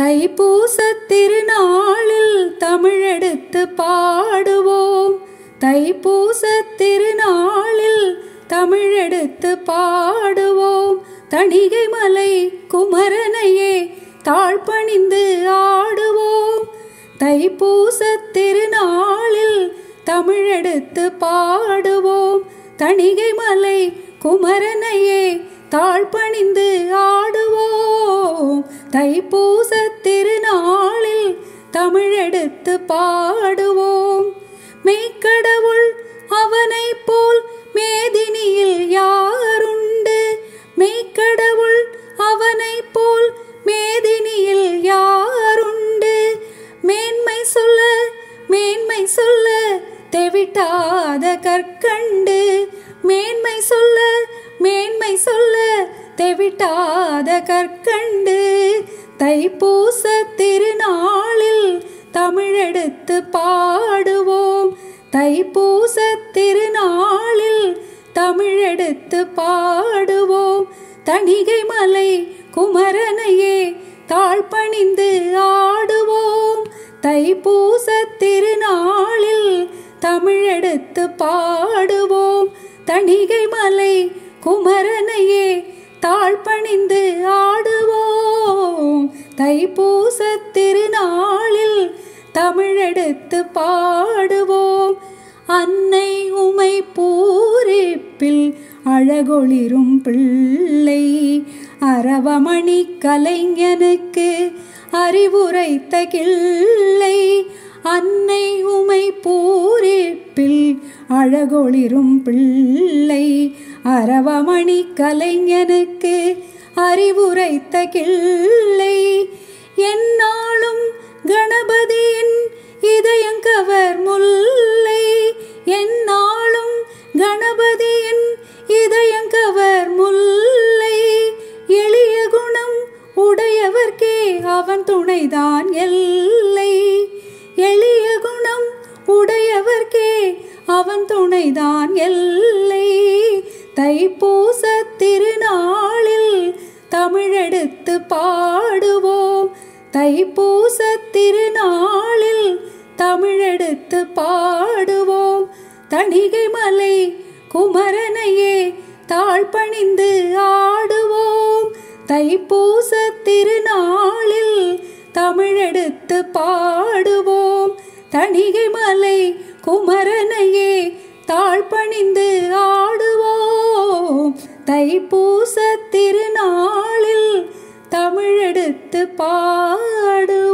தைப்பூசத் திருநாளில் தமிழெடுத்து பாடுவோம் தைப்பூசத் திருநாளில் தமிழெடுத்து பாடுவோம் தணிகை மலை குமரனையே தாழ்பணிந்து ஆடுவோம் தைப்பூசத் திருநாளில் தமிழெடுத்து பாடுவோம் தணிகை மலை குமரனையே தாழ்பணிந்து ஆடுவோம் தைப்பூசத் திருநாளில் தமிழெடுத்து பாடுவோம் மெய்க்கடவுள் அவனைப் போல் மேதினியில் யாருண்டு மெய்க்கடவுள் அவனைப் போல் மேதினியில் யாருண்டு மேன்மை சொல்ல மேன்மை சொல்ல தெவிட்டாத கற்கண்டு மேன்மை சொல்ல மேன்மை சொல்ல தெவிட்டாத கற்கண்டு தைப்பூச திருநாளில் தமிழெடுத்து பாடுவோம் தைப்பூச திருநாளில் தமிழெடுத்து பாடுவோம் தணிகை மலை குமரனையே தாழ்பணிந்து ஆடுவோம் தைப்பூச திருநாளில் தமிழெடுத்து பாடுவோம் தணிகை மலை குமரனையே தாழ்பணிந்து ஆடுவோம் தைப்பூச திருநாளில் தமிழெடுத்து பாடுவோம் அன்னை உமை பூரிப்பில் அழகொளிரும் பிள்ளை அரவமணி கலைஞனுக்கு அறிவுரைத்த கிள்ளை அன்னை உமை பூரிப்பில் அழகொளிரும் பிள்ளை அரவமணி கலைஞனுக்கு அறிவுரைத்த கிள்ளை என்னாலும் கணபதியின் இதயங்கவர் முல்லை என்னாலும் கணபதியின் இதயங்கவர் முல்லை எளிய குணம் உடையவர்க்கே அவன் துணைதான் எல்லை எளிய குணம் உடையவர்க்கே அவன் துணைதான் எல்லை தைப்பூச திருநாளில் தமிழெடுத்து பாடுவோம் தைப்பூச திருநாளில் தமிழெடுத்து பாடுவோம் தணிகை மலை குமரனையே தாழ்பணிந்து ஆடுவோம் தைப்பூச திருநாளில் தமிழெடுத்து பாடுவோம் தணிகை மலை குமரனையே தாழ்பணிந்து ஆடுவோம் தைப்பூச திருநாளில் தமிழெடுத்து பாடுவோம்